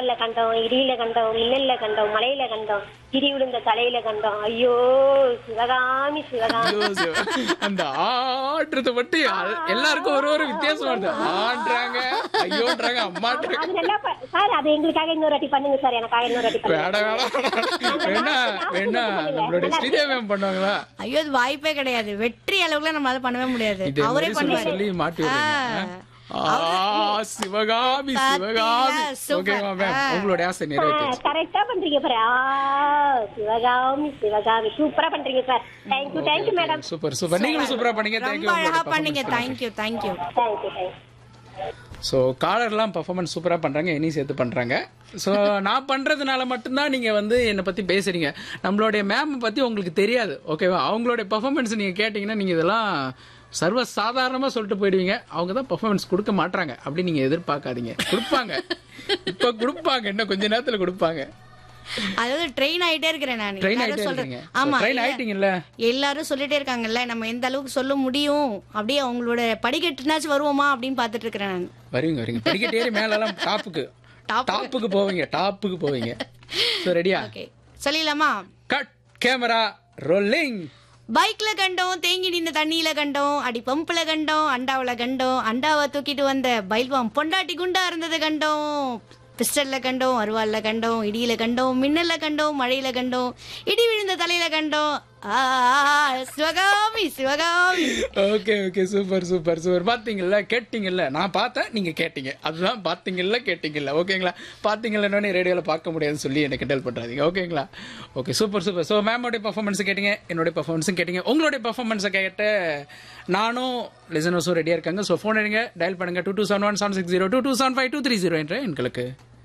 காதல்ல கண்டோம் இடியில கண்டோம் மின்னல்ல கண்டோம் மலையில கண்டோம் இடி விழுந்த தலையில கண்டோம் ஐயோ சிவகாமி சிவகாமி ஐயோ, சிவ- அந்த ஆடுறது மட்டும் யா- எல்லாருக்கும் ஒரு ஒரு வித்தியாசம் வருது ஆடுறாங்க ஐயோன்றாங்க அம்மான்றாங்க அது நல்லா ப- சார் அது எங்களுக்காக இன்னொரு வாட்டி பண்ணுங்க சார் எனக்காக இன்னொரு வாட்டி பண்ணுங்க வேட வேட வேணா வேணா நம்மளுடைய ஸ்ரீதேவி மேம் பண்ணுவாங்களா ஐயோ அது வாய்ப்பே கிடையாது வெற்றி அளவுக்குலாம் நம்மளால பண்ணவே முடியாது இதே அவரே மாதிரி சொல்லி பண்ணுவாரு சொல்லி மாட்டி விடுறீங்க ஆ. ஆ, சிவகாமி சிவகாமி பாத்தீங்களா? சூப்பர். ஓகேவா மேம் ஆ. உங்களுடைய ஆசை நிறைவேற்று கரெக்டா பண்றீங்க பாரு ஆ, சிவகாமி சிவகாமி சூப்பரா பண்றீங்க sir thank you thank you madam super super நீங்களும் சூப்பரா பண்ணீங்க ரொம்ப தேங்க்யூ அழகா பண்ணீங்க thank you thank you thank you thank you so காலர்லாம் பர்ஃபார்மன்ஸ் சூப்பராக பண்ணுறாங்க என்னையும் சேர்த்து பண்ணுறாங்க ஸோ நான் பண்ணுறதுனால மட்டும்தான் நீங்கள் வந்து என்னை பற்றி பேசுகிறீங்க நம்மளுடைய மேம் பற்றி உங்களுக்கு தெரியாது ஓகேவா அவங்களுடைய பர்ஃபார்மன்ஸ் நீங்கள் கேட்டிங்கன்னா நீங்கள் இதெல்லாம் சர்வ சாதாரணமாக சொல்லிட்டு போயிடுவீங்க அவங்க தான் பர்ஃபார்மன்ஸ் கொடுக்க மாட்டாங்க அப்படி நீங்கள் எதிர்பார்க்காதீங்க கொடுப்பாங்க இப்போ கொடுப்பாங்க இன்னும் கொஞ்ச நேரத்தில் கொடுப்பாங்க அதாவது ட்ரெயின் ஆயிட்டே இருக்கிறேன் நான் ட்ரெயின் எல்லாரும் ஆகிட்டே சொல்றேன் இருக்கீங்க ஆமா ட்ரெயின் ஆகிட்டீங்கல்ல எல்லாரும் சொல்லிட்டே இருக்காங்கல்ல நம்ம எந்த அளவுக்கு சொல்ல முடியும் அப்படியே அவங்களோட படிக்கட்டுனாச்சும் வருவோமா அப்படின்னு பாத்துட்டு இருக்கிறேன் நான் வருவீங்க வருவீங்க படிக்கட்டு ஏறி மேலெல்லாம் டாப்புக்கு Top. டாப்புக்கு போவீங்க டாப்புக்கு போவீங்க ஸோ ரெடியா ஓகே சொல்லிடலாமா கட் கேமரா ரோலிங் பைக்ல கண்டோம் தேங்கி நின்ற தண்ணியில கண்டோம் அடி பம்புல கண்டோம் அண்டாவுல கண்டோம் அண்டாவை தூக்கிட்டு வந்த பைல்வாம் பொண்டாட்டி குண்டா இருந்தது கண்டோம் பிஸ்டல்ல கண்டோம் அருவாள்ல கண்டோம் இடியில கண்டோம் மின்னல்ல கண்டோம் மழையில கண்டோம் இடி விழுந்த தலையில கண்டோம் ஆ, Sivakami Sivakami okay okay super super super பாத்தீங்கல்ல கேட்டீங்கல்ல நான் பார்த்தேன் நீங்க கேட்டீங்க அதுதான் பாத்தீங்கல்ல கேட்டீங்கல்ல ஓகேங்களா பாத்தீங்கல்லன்னு ரேடியோல பார்க்க முடியாதுன்னு சொல்லி எனக்கு கிண்டல் பண்றாதீங்க ஓகேங்களா ஓகே சூப்பர் சூப்பர் ஸோ மேமோடைய பர்ஃபார்மன்ஸ் கேட்டீங்க என்னுடைய பர்ஃபார்மன்ஸும் கேட்டீங்க உங்களுடைய பர்ஃபார்மன்ஸை கேட்டு நானும் லிசனர்ஸும் ரெடியா இருக்காங்க ஸோ ஃபோன் எடுங்க டயல் பண்ணுங்க two two seven one seven six zero two two seven five two three zero என்ற எண்களுக்கு